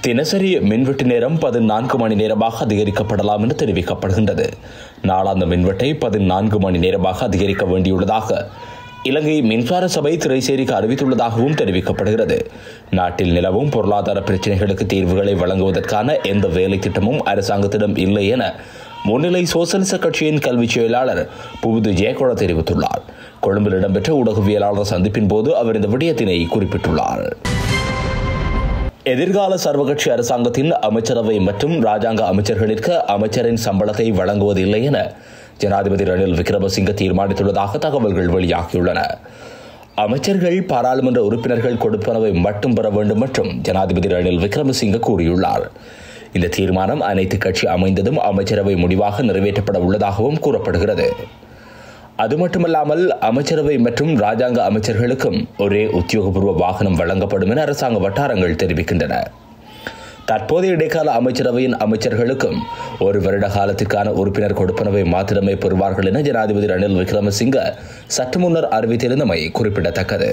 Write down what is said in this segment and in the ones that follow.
தினசரி மின்வெட்டு நேரம் பதினான்கு மணி நேரமாக அதிகரிக்கப்படலாம் என தெரிவிக்கப்படுகின்றது நாளாந்த மின்வெட்டை பதினான்கு மணி நேரமாக அதிகரிக்க வேண்டியுள்ளதாக இலங்கை மின்சார சபை திரைசேரிக்கு அறிவித்துள்ளதாகவும் தெரிவிக்கப்படுகிறது நாட்டில் நிலவும் பொருளாதார பிரச்சினைகளுக்கு தீர்வுகளை வழங்குவதற்கான எந்த வேலை திட்டமும் அரசாங்கத்திடம் இல்லை என முன்னிலை சோசலிச கட்சியின் கல்வி செயலாளர் புகுது ஜெயகொட தெரிவித்துள்ளார் கொழும்பில் இடம்பெற்ற ஊடகவியலாளர் சந்திப்பின் போது அவர் இந்த விடயத்தினை குறிப்பிட்டுள்ளார் எதிர்கால சர்வகட்சி அரசாங்கத்தின் அமைச்சரவை மற்றும் ராஜாங்க அமைச்சர்களிற்கு அமைச்சரின் சம்பளத்தை வழங்குவதில்லை என ஜனாதிபதி ரணில் விக்ரமசிங்க தீர்மானித்துள்ளதாக தகவல்கள் வெளியாகியுள்ளன அமைச்சர்கள் பாராளுமன்ற உறுப்பினர்கள் கொடுப்பனவை மட்டும் பெற வேண்டும் மற்றும் ஜனாதிபதி ரணில் விக்ரமசிங்க கூறியுள்ளார் இந்த தீர்மானம் அனைத்து கட்சி அமைந்ததும் அமைச்சரவை முடிவாக நிறைவேற்றப்பட உள்ளதாகவும் கூறப்படுகிறது அது மட்டுமல்லாமல் அமைச்சரவை மற்றும் ராஜாங்க அமைச்சர்களுக்கும் ஒரே உத்தியோகபூர்வ வாகனம் வழங்கப்படும் என அரசாங்க வட்டாரங்கள் தெரிவிக்கின்றன தற்போதைய இடைக்கால அமைச்சரவையின் அமைச்சர்களுக்கும் ஒரு வருட காலத்திற்கான உறுப்பினர் கொடுப்பனவை மாத்திரமே பெறுவார்கள் என ஜனாதிபதி ரணில் விக்ரமசிங்க சற்று முன்னர் அறிவித்திருந்தமை குறிப்பிடத்தக்கது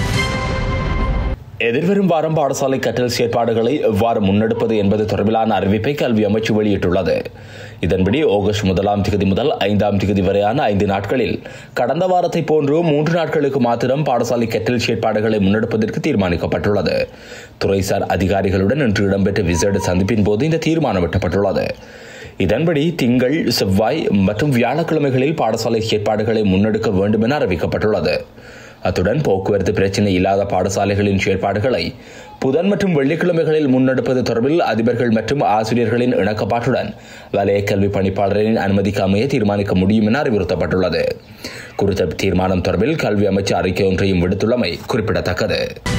எதிர்வரும் வாரம் பாடசாலை கற்றல் செயற்பாடுகளை எவ்வாறு முன்னெடுப்பது என்பது தொடர்பிலான அறிவிப்பை கல்வி அமைச்சு வெளியிட்டுள்ளது இதன்படி ஆகஸ்ட் முதலாம் திகதி முதல் ஐந்தாம் திகதி வரையான ஐந்து நாட்களில் கடந்த வாரத்தை போன்று மூன்று நாட்களுக்கு மாத்திரம் பாடசாலை கற்றல் செயற்பாடுகளை முன்னெடுப்பதற்கு தீர்மானிக்கப்பட்டுள்ளது துறைசார் அதிகாரிகளுடன் இன்று இடம்பெற்ற விசேட சந்திப்பின் போது இந்த தீர்மானம் எட்டப்பட்டுள்ளது இதன்படி திங்கள் செவ்வாய் மற்றும் வியாழக்கிழமைகளில் பாடசாலை செயற்பாடுகளை முன்னெடுக்க வேண்டும் என அறிவிக்கப்பட்டுள்ளது அத்துடன் போக்குவரத்து பிரச்சினை இல்லாத பாடசாலைகளின் செயற்பாடுகளை புதன் மற்றும் வெள்ளிக்கிழமைகளில் முன்னெடுப்பது தொடர்பில் அதிபர்கள் மற்றும் ஆசிரியர்களின் இணக்கப்பாட்டுடன் வலய கல்வி பணிப்பாளரின் அனுமதிக்கு அமைய தீர்மானிக்க முடியும் என அறிவுறுத்தப்பட்டுள்ளது குறித்த தீர்மானம் தொடர்பில் கல்வி அமைச்சு அறிக்கை ஒன்றையும் விடுத்துள்ளமை குறிப்பிடத்தக்கது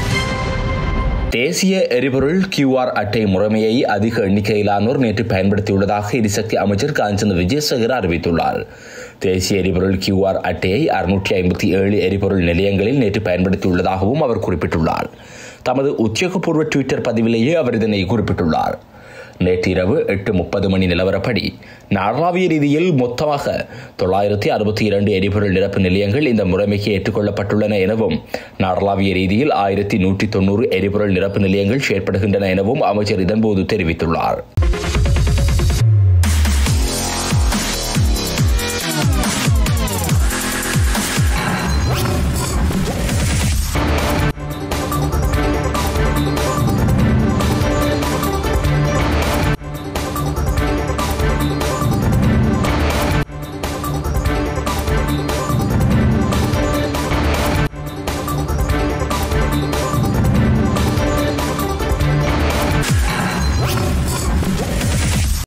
தேசிய எரிபொருள் கியூஆர் அட்டை முறைமையை அதிக எண்ணிக்கையிலானோர் நேற்று பயன்படுத்தியுள்ளதாக எரிசக்தி அமைச்சர் காஞ்சந்த விஜயசேகர் அறிவித்துள்ளார் தேசிய எரிபொருள் கியூஆர் அட்டையை அறுநூற்றி ஐம்பத்தி ஏழு எரிபொருள் நிலையங்களில் நேற்று பயன்படுத்தியுள்ளதாகவும் அவர் குறிப்பிட்டுள்ளார் தமது உத்தியோகபூர்வ ட்விட்டர் பதிவிலேயே அவர் இதனை குறிப்பிட்டுள்ளார் நேற்று இரவு எட்டு முப்பது மணி நிலவரப்படி நாடாவிய ரீதியில் மொத்தமாக தொள்ளாயிரத்தி அறுபத்தி இரண்டு எரிபொருள் நிரப்பு நிலையங்கள் இந்த முறைமைக்கு ஏற்றுக்கொள்ளப்பட்டுள்ளன எனவும் நாடளாவிய ரீதியில் ஆயிரத்தி நூற்றி தொண்ணூறு எரிபொருள் நிரப்பு நிலையங்கள் செயற்படுகின்றன எனவும் அமைச்சர் இதன்போது தெரிவித்துள்ளார்